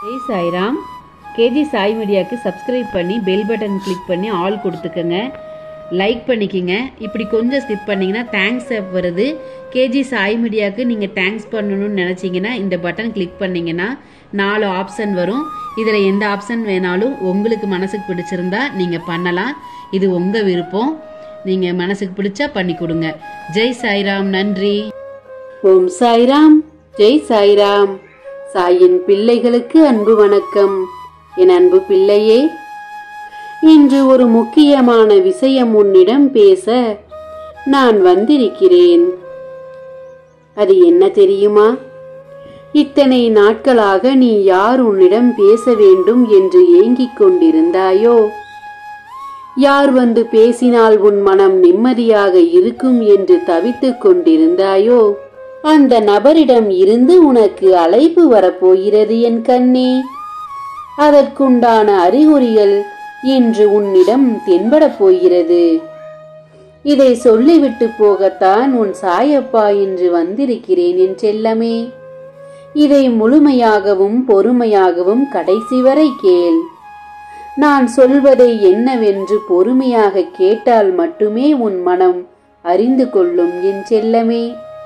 Jai Sairam KG Sai மீடியாவுக்கு subscribe பண்ணி bell button click பண்ணி ஆல் கொடுத்துக்கோங்க லைக் பண்ணிக்கிங்க இப்படி கொஞ்சம் ஸ்கிப் பண்ணிங்கன்னா தேங்க்ஸ் ஆப் வருது கேஜி சாய் மீடியாவுக்கு நீங்கள் தேங்க்ஸ் பண்ணணும்னு நினச்சிங்கன்னா இந்த பட்டன் கிளிக் பண்ணிங்கன்னா நாலு ஆப்ஷன் வரும் இதில் எந்த ஆப்ஷன் வேணாலும் உங்களுக்கு மனசுக்கு பிடிச்சிருந்தா நீங்கள் பண்ணலாம் இது உங்கள் விருப்பம் நீங்கள் மனசுக்கு பிடிச்சா பண்ணி கொடுங்க ஜெய் சாய்ராம் நன்றி ஓம் சாய்ராம் ஜெய் சாய்ராம் சாயின் பிள்ளைகளுக்கு அன்பு வணக்கம் என் அன்பு பிள்ளையே இன்று ஒரு முக்கியமான விஷயம் உன்னிடம் பேச நான் வந்திருக்கிறேன் அது என்ன தெரியுமா இத்தனை நாட்களாக நீ யார் உன்னிடம் பேச வேண்டும் என்று ஏங்கிக் கொண்டிருந்தாயோ யார் வந்து பேசினால் உன் மனம் நிம்மதியாக இருக்கும் என்று தவித்துக் கொண்டிருந்தாயோ அந்த நபரிடம் இருந்து உனக்கு அழைப்பு வரப்போகிறது என் கண்ணே அதற்குண்டான அறிகுறிகள் இன்று உன்னிடம் தென்படப் போகிறது இதை சொல்லிவிட்டு போகத்தான் உன் சாயப்பா இன்று வந்திருக்கிறேன் என் செல்லமே இதை முழுமையாகவும் பொறுமையாகவும் கடைசி வரை கேள் நான் சொல்வதை என்னவென்று பொறுமையாக கேட்டால் மட்டுமே உன் மனம் அறிந்து கொள்ளும் என் செல்லமே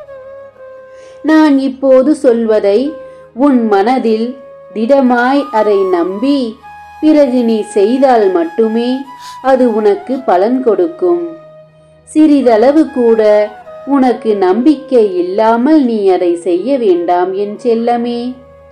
நான் இப்போது சொல்வதை உன் மனதில் திடமாய் அதை நம்பி பிறகு நீ செய்தால் மட்டுமே அது உனக்கு பலன் கொடுக்கும் சிறிதளவு கூட உனக்கு நம்பிக்கை இல்லாமல் நீ அதை செய்ய வேண்டாம் என் செல்லமே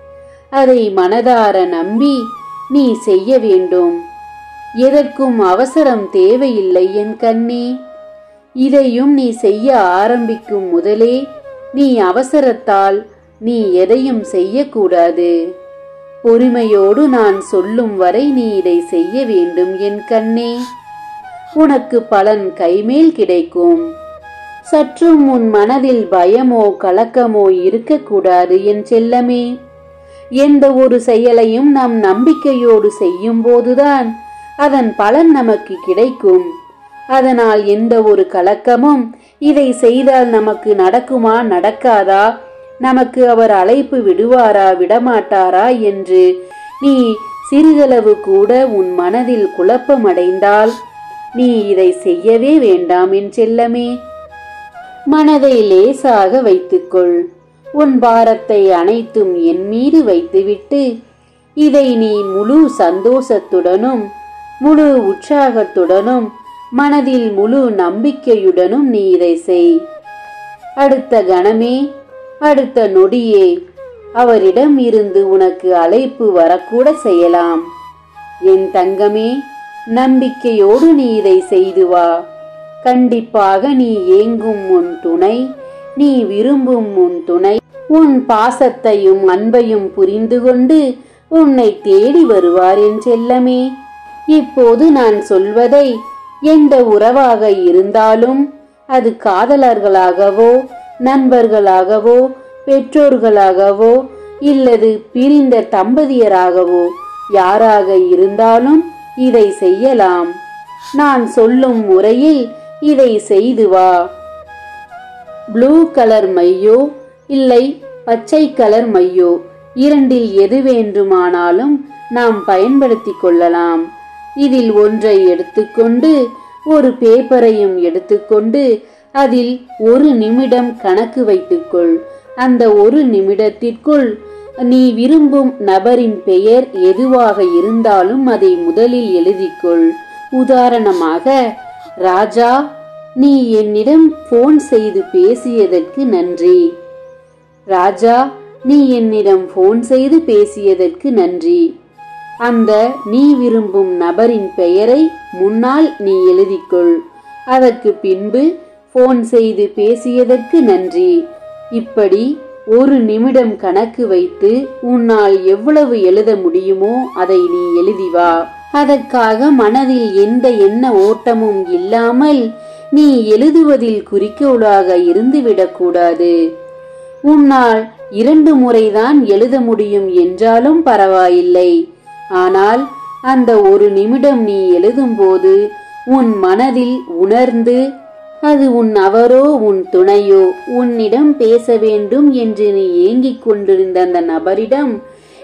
அதை மனதார நம்பி நீ செய்ய வேண்டும் எதற்கும் அவசரம் தேவையில்லை என் கண்ணே இதையும் நீ செய்ய ஆரம்பிக்கும் முதலே நீ அவசரத்தால் நீ எதையும் செய்யக்கூடாது பொறுமையோடு நான் சொல்லும் வரை நீ இதை செய்ய வேண்டும் என் கண்ணே உனக்கு பலன் கைமேல் கிடைக்கும் சற்றும் உன் மனதில் பயமோ கலக்கமோ இருக்கக்கூடாது என் செல்லமே எந்த ஒரு செயலையும் நாம் நம்பிக்கையோடு செய்யும் போதுதான் அதன் பலன் நமக்கு கிடைக்கும் அதனால் எந்த ஒரு கலக்கமும் இதை செய்தால் நமக்கு நடக்குமா நடக்காதா நமக்கு அவர் அழைப்பு விடுவாரா விடமாட்டாரா என்று நீ சிறிதளவு கூட உன் மனதில் குழப்பமடைந்தால் நீ இதை செய்யவே வேண்டாம் என் செல்லமே மனதை லேசாக வைத்துக்கொள் உன் பாரத்தை அனைத்தும் என் மீது வைத்துவிட்டு இதை நீ முழு சந்தோஷத்துடனும் முழு உற்சாகத்துடனும் மனதில் முழு நம்பிக்கையுடனும் நீ இதை செய் அடுத்த கணமே அடுத்த நொடியே அவரிடம் இருந்து உனக்கு அழைப்பு வரக்கூட செய்யலாம் என் தங்கமே நம்பிக்கையோடு நீ இதை செய்து வா கண்டிப்பாக நீ ஏங்கும் உன் துணை நீ விரும்பும் உன் துணை உன் பாசத்தையும் அன்பையும் புரிந்து கொண்டு உன்னை தேடி வருவார் என் செல்லமே இப்போது நான் சொல்வதை எந்த உறவாக இருந்தாலும் அது காதலர்களாகவோ நண்பர்களாகவோ பெற்றோர்களாகவோ இல்லது பிரிந்த தம்பதியராகவோ யாராக இருந்தாலும் இதை செய்யலாம் நான் சொல்லும் முறையில் இதை செய்து வா ப்ளூ கலர் மையோ இல்லை பச்சை கலர் மையோ இரண்டில் எது வேண்டுமானாலும் நாம் பயன்படுத்திக் கொள்ளலாம் இதில் ஒன்றை எடுத்துக்கொண்டு ஒரு பேப்பரையும் எடுத்துக்கொண்டு அதில் ஒரு நிமிடம் கணக்கு வைத்துக்கொள் அந்த ஒரு நிமிடத்திற்குள் நீ விரும்பும் நபரின் பெயர் எதுவாக இருந்தாலும் அதை முதலில் எழுதிக்கொள் உதாரணமாக ராஜா நீ என்னிடம் போன் செய்து பேசியதற்கு நன்றி ராஜா நீ என்னிடம் போன் செய்து பேசியதற்கு நன்றி அந்த நீ விரும்பும் நபரின் பெயரை முன்னால் நீ எழுதிக்கொள் அதற்கு பின்பு போன் செய்து பேசியதற்கு நன்றி இப்படி ஒரு நிமிடம் கணக்கு வைத்து உன்னால் எவ்வளவு எழுத முடியுமோ அதை நீ எழுதி வா அதற்காக மனதில் எந்த எண்ண ஓட்டமும் இல்லாமல் நீ எழுதுவதில் குறிக்கோளாக இருந்துவிடக்கூடாது உன்னால் இரண்டு முறைதான் எழுத முடியும் என்றாலும் பரவாயில்லை ஆனால் அந்த ஒரு நிமிடம் நீ எழுதும்போது உன் மனதில் உணர்ந்து அது உன் அவரோ உன் துணையோ உன்னிடம் பேச வேண்டும் என்று நீ ஏங்கிக் கொண்டிருந்த அந்த நபரிடம்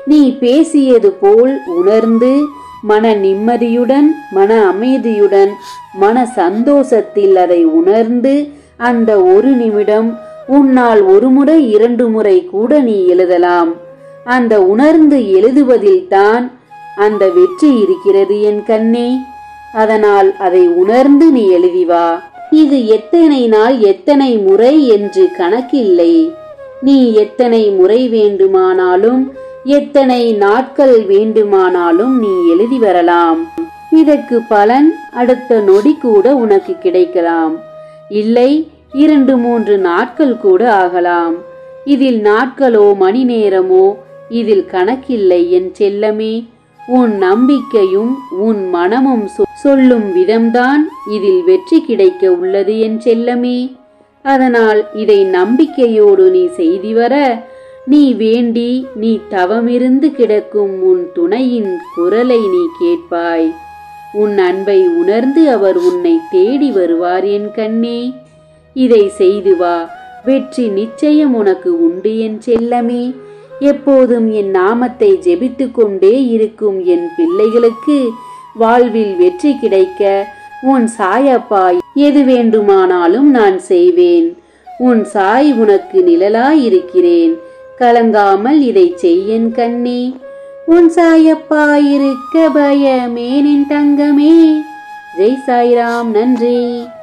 நீ பேசியது போல் உணர்ந்து மன நிம்மதியுடன் மன அமைதியுடன் மன சந்தோஷத்தில் அதை உணர்ந்து அந்த ஒரு நிமிடம் உன்னால் ஒரு முறை இரண்டு முறை கூட நீ எழுதலாம் அந்த உணர்ந்து எழுதுவதில்தான் அந்த வெற்றி இருக்கிறது என் கண்ணே அதனால் அதை உணர்ந்து நீ எழுதி வா இது எத்தனை நாள் எத்தனை முறை என்று கணக்கில்லை நீ எத்தனை முறை வேண்டுமானாலும் எத்தனை நாட்கள் வேண்டுமானாலும் நீ எழுதி வரலாம் இதற்கு பலன் அடுத்த நொடி கூட உனக்கு கிடைக்கலாம் இல்லை இரண்டு மூன்று நாட்கள் கூட ஆகலாம் இதில் நாட்களோ மணி நேரமோ இதில் கணக்கில்லை என் செல்லமே உன் நம்பிக்கையும் உன் மனமும் சொ- சொல்லும் விதம்தான் இதில் வெற்றி கிடைக்க உள்ளது என் செல்லமே அதனால் இதை நம்பிக்கையோடு நீ செய்தி வர நீ வேண்டி நீ தவமிருந்து கிடக்கும் உன் துணையின் குரலை நீ கேட்பாய் உன் அன்பை உணர்ந்து அவர் உன்னை தேடி வருவார் என் கண்ணே இதை செய்து வா வெற்றி நிச்சயம் உனக்கு உண்டு என் செல்லமே எப்போதும் என் நாமத்தை ஜெபித்து கொண்டே இருக்கும் என் பிள்ளைகளுக்கு வாழ்வில் வெற்றி கிடைக்க உன் சாயப்பா எது வேண்டுமானாலும் நான் செய்வேன் உன் சாய் உனக்கு நிழலாயிருக்கிறேன் கலங்காமல் இதை செய்யன் கண்ணே உன் சாயப்பா இருக்க பயமேனின் தங்கமே ஜெய் சாய்ராம் நன்றி